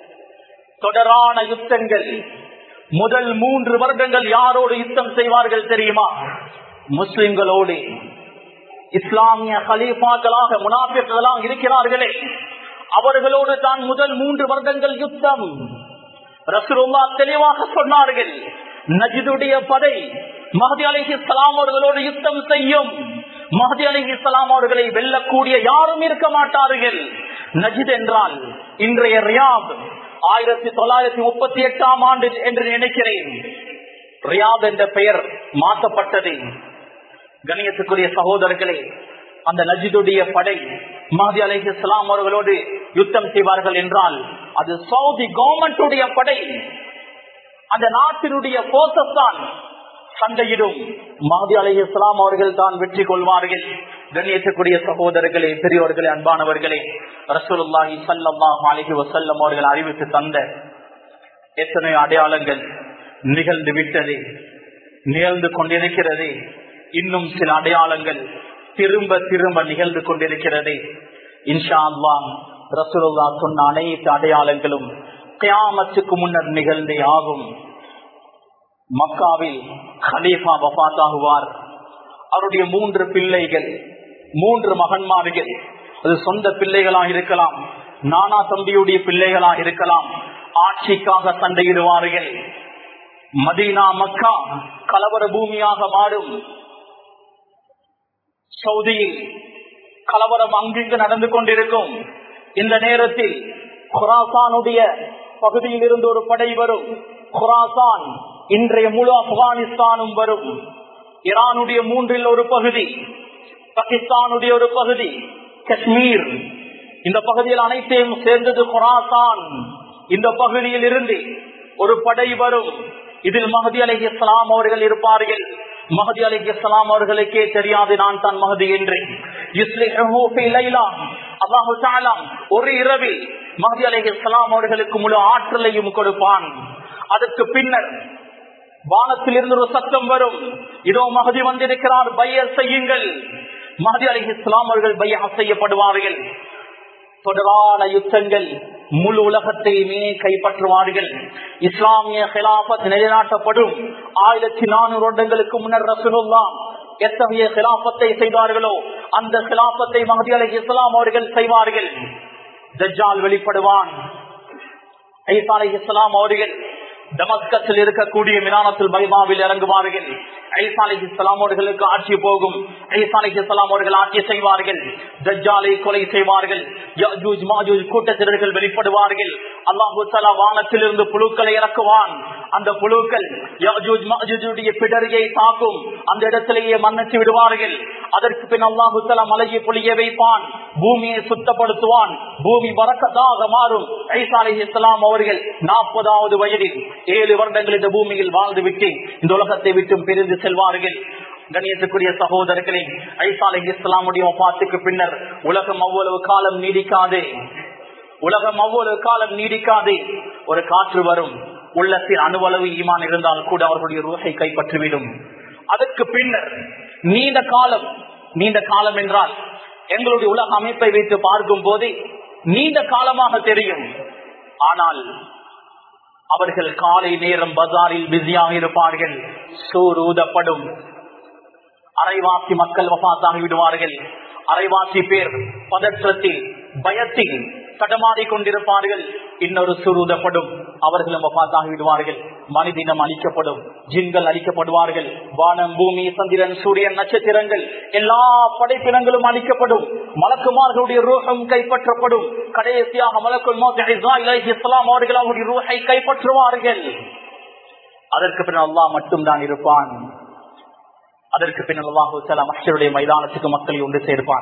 தொடரான யுத்தங்கள் முதல் மூன்று வருடங்கள் யாரோடு யுத்தம் செய்வார்கள் தெரியுமா முஸ்லிம்களோடு இஸ்லாமிய கலீஃபாக்களாக முனாபிர்களாக இருக்கிறார்களே அவர்களோடு தான் முதல் மூன்று வருடங்கள் யுத்தம் ரசூலுல்லா தெளிவாக சொன்னார்கள் நஜிதுடைய படை மஹதி அலிஹி இஸ்லாம் அவர்களோடு யுத்தம் செய்யும் மஹதி அலிஹி இஸ்லாம் அவர்களை வெல்லக்கூடிய யாரும் இருக்க மாட்டார்கள் நஜித் என்றால் இன்றைய ரியாத் ஆயிரத்தி தொள்ளாயிரத்தி முப்பத்தி எட்டாம் ஆண்டு என்று நினைக்கிறேன் ரியாத் என்ற பெயர் மாற்றப்பட்டது கணியத்துக்குரிய சகோதரர்களே அந்த நஜிதுடைய படை மஹதி அலி இஸ்லாம் அவர்களோடு யுத்தம் செய்வார்கள் என்றால் அது சவுதி கவர்மெண்டுடைய படை அந்த நாட்டினுடைய போசஸ் தான் சண்டையிடும் மஹதி அலி இஸ்லாம் அவர்கள் தான் வெற்றி கொள்வார்கள் கண்ணியத்துக்குரிய சகோதரர்களே பெரியவர்களே அன்பானவர்களே ரசூலுல்லாஹி சல்லாஹ் அலிஹி வசல்லம் அவர்கள் அறிவித்து தந்த எத்தனை அடையாளங்கள் நிகழ்ந்து விட்டது நிகழ்ந்து கொண்டிருக்கிறது இன்னும் சில அடையாளங்கள் திரும்ப திரும்ப நிகழ்ந்து கொண்டிருக்கிறது இன்ஷா அல்லாம் ரசூலுல்லா சொன்ன அனைத்து அடையாளங்களும் கியாமத்துக்கு முன்னர் நிகழ்ந்தே ஆகும் மக்காவில் ஹலீஃபா வபாத்தாகுவார் அவருடைய மூன்று பிள்ளைகள் மூன்று மகன்மார்கள் அது சொந்த பிள்ளைகளா இருக்கலாம் நானா தம்பியுடைய பிள்ளைகளா இருக்கலாம் ஆட்சிக்காக சண்டையிடுவார்கள் மதீனா மக்கா கலவர பூமியாக மாறும் சவுதியில் கலவரம் அங்கிங்கு நடந்து கொண்டிருக்கும் இந்த நேரத்தில் குராசானுடைய பகுதியில் இருந்து ஒரு படை வரும் குராசான் இன்றைய முழு ஆப்கானிஸ்தானும் வரும் ஈரானுடைய மூன்றில் ஒரு பகுதி பாகிஸ்தானுடைய ஒரு பகுதி காஷ்மீர் இந்த பகுதியில் அனைத்தையும் சேர்ந்தது குராசான் இந்த பகுதியில் இருந்து ஒரு படை வரும் இதில் மஹதி அலி இஸ்லாம் அவர்கள் இருப்பார்கள் மஹதி அலி இஸ்லாம் அவர்களுக்கே தெரியாது நான் தான் மஹதி என்று அல்லாஹு ஒரு இரவில் மஹதி அலி இஸ்லாம் அவர்களுக்கு முழு ஆற்றலையும் கொடுப்பான் அதற்கு பின்னர் வானத்தில் இருந்து ஒரு சத்தம் வரும் இதோ மகதி வந்திருக்கிறார் பைய செய்யுங்கள் மஹதி அலி இஸ்லாம் அவர்கள் பையா செய்யப்படுவார்கள் தொடரான யுத்தங்கள் முழு உலகத்தையுமே கைப்பற்றுவார்கள் இஸ்லாமிய ஹிலாபத் நிலைநாட்டப்படும் ஆயிரத்தி நானூறு வருடங்களுக்கு முன்னர் ரசூலுல்லா எத்தகைய ஹிலாபத்தை செய்தார்களோ அந்த ஹிலாபத்தை மஹதி அலி இஸ்லாம் அவர்கள் செய்வார்கள் தஜ்ஜால் வெளிப்படுவான் ஐசா அலி இஸ்லாம் அவர்கள் டமஸ்கத்தில் இருக்கக்கூடிய மினானத்தில் பைபாவில் இறங்குவார்கள் ஐசா அலி இஸ்லாம் அவர்களுக்கு ஆட்சி போகும் ஐசா அலி இஸ்லாம் அவர்கள் ஆட்சி செய்வார்கள் தஜ்ஜாலை கொலை செய்வார்கள் யஜூஜ் மாஜூஜ் கூட்டத்தினர்கள் வெளிப்படுவார்கள் அல்லாஹு தலா வானத்தில் இருந்து புழுக்களை இறக்குவான் அந்த புழுக்கள் யஜூஜ் மாஜூஜுடைய பிடரியை தாக்கும் அந்த இடத்திலேயே மன்னிச்சு விடுவார்கள் அதற்கு பின் அல்லாஹு தலா மலையை பொழிய வைப்பான் பூமியை சுத்தப்படுத்துவான் பூமி வரக்கதாக மாறும் ஐசா அலி இஸ்லாம் அவர்கள் நாற்பதாவது வயதில் ஏழு வருடங்கள் இந்த பூமியில் வாழ்ந்து விட்டு இந்த உலகத்தை விட்டு பிரிந்து செல்வார்கள் கணியத்துக்குரிய சகோதரர்களே ஐசா அலி இஸ்லாமுடைய ஒப்பாத்துக்கு பின்னர் உலகம் அவ்வளவு காலம் நீடிக்காது உலகம் அவ்வளவு காலம் நீடிக்காது ஒரு காற்று வரும் உள்ளத்தில் அணுவளவு ஈமான் இருந்தால் கூட அவர்களுடைய ரூசை கைப்பற்றிவிடும் அதற்கு பின்னர் நீண்ட காலம் நீண்ட காலம் என்றால் எங்களுடைய உலக அமைப்பை வைத்து பார்க்கும் போது நீண்ட காலமாக தெரியும் ஆனால் அவர்கள் காலை நேரம் பஜாரில் பிஸியாக இருப்பார்கள் சோறு ஊதப்படும் அரைவாசி மக்கள் வபாத்தாகி விடுவார்கள் அரைவாசி பேர் பதற்றத்தில் பயத்தில் தடமாறி கொண்டிருப்பார்கள் இன்னொரு சுருதப்படும் அவர்களும் பார்த்தாகிவிடுவார்கள் மனிதினம் அழிக்கப்படும் ஜின்கள் அழிக்கப்படுவார்கள் வானம் பூமி சந்திரன் சூரியன் நட்சத்திரங்கள் எல்லா படைப்பினங்களும் அழிக்கப்படும் மலக்குமார்களுடைய ரூஹம் கைப்பற்றப்படும் கடைசியாக மலக்குள் இஸ்லாம் அவர்கள் அவருடைய ரூஹை கைப்பற்றுவார்கள் அதற்கு பின் அல்லாஹ் மட்டும் தான் இருப்பான் அதற்கு பின் அல்லாஹு மற்றருடைய மைதானத்துக்கு மக்களை ஒன்று சேர்ப்பான்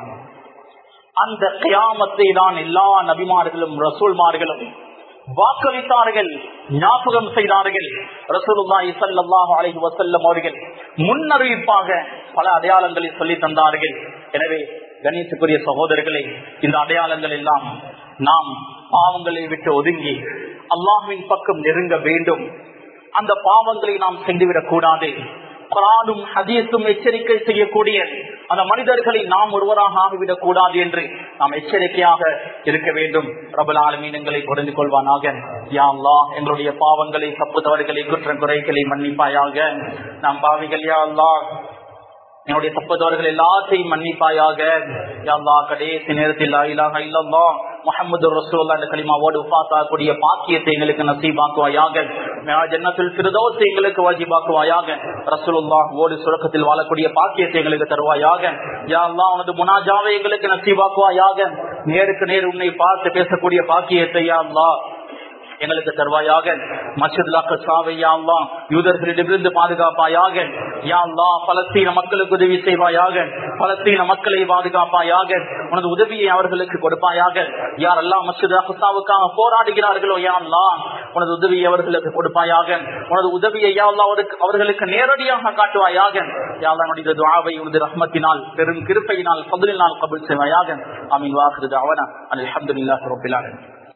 அந்த கியாமத்தை தான் எல்லா நபிமார்களும் ரசூல்மார்களும் வாக்களித்தார்கள் ஞாபகம் செய்தார்கள் ரசூலுல்லாஹி ஸல்லல்லாஹு அலைஹி வஸல்லம் அவர்கள் முன்னறிவிப்பாக பல அடையாளங்களை சொல்லி தந்தார்கள் எனவே கணேசுக்குரிய சகோதரர்களே இந்த அடையாளங்கள் எல்லாம் நாம் பாவங்களை விட்டு ஒதுங்கி அல்லாஹுவின் பக்கம் நெருங்க வேண்டும் அந்த பாவங்களை நாம் சென்றுவிடக் கூடாது குரானும் ஹதீஸும் எச்சரிக்கை செய்யக்கூடிய அந்த மனிதர்களை நாம் ஒருவராக ஆகிவிடக் கூடாது என்று நாம் எச்சரிக்கையாக இருக்க வேண்டும் பிரபல ஆளுமீனங்களை புரிந்து கொள்வானாக யா அல்லாஹ் எங்களுடைய பாவங்களை தப்பு தவறுகளை குற்றம் குறைகளை மன்னிப்பாயாக நாம் பாவிகள் யா அல்லாஹ் என்னுடைய தப்பதவர்கள் எல்லாத்தையும் மன்னிப்பாயாக யாழ்லா கடைசி நேரத்தில் இல்லல்லா முகமது ரசூல்லா இந்த களிமாவோடு உபாத்தாக்கூடிய பாக்கியத்தை எங்களுக்கு நசீபாக்குவாயாக ஜன்னத்தில் பிரதோசை எங்களுக்கு வாஜிபாக்குவாயாக ரசூலுல்லா ஓடு சுரக்கத்தில் வாழக்கூடிய பாக்கியத்தை எங்களுக்கு தருவாயாக யாழ்லா உனது முனாஜாவை எங்களுக்கு நசீபாக்குவாயாக நேருக்கு நேர் உன்னை பார்த்து பேசக்கூடிய பாக்கியத்தை யாழ்லா எங்களுக்கு தருவாயாக மசித்லாக்கசாவையாவா யூதர்களிடமிருந்து பாதுகாப்பாயாக யாழ்லா பலஸ்தீன மக்களுக்கு உதவி செய்வாயாக பலஸ்தீன மக்களை பாதுகாப்பாயாக உனது உதவியை அவர்களுக்கு கொடுப்பாயாக யாரெல்லாம் மசித் அகசாவுக்காக போராடுகிறார்களோ யாழ்லா உனது உதவியை அவர்களுக்கு கொடுப்பாயாக உனது உதவியை யாழ்லா அவர்களுக்கு நேரடியாக காட்டுவாயாக யாழ்லா உனது துவாவை உனது ரஹ்மத்தினால் பெரும் கிருப்பையினால் பதிலினால் கபுல் செய்வாயாக அமீன் வாக்குறது அவனா அலமதுல்லாஹ் ரபிலாக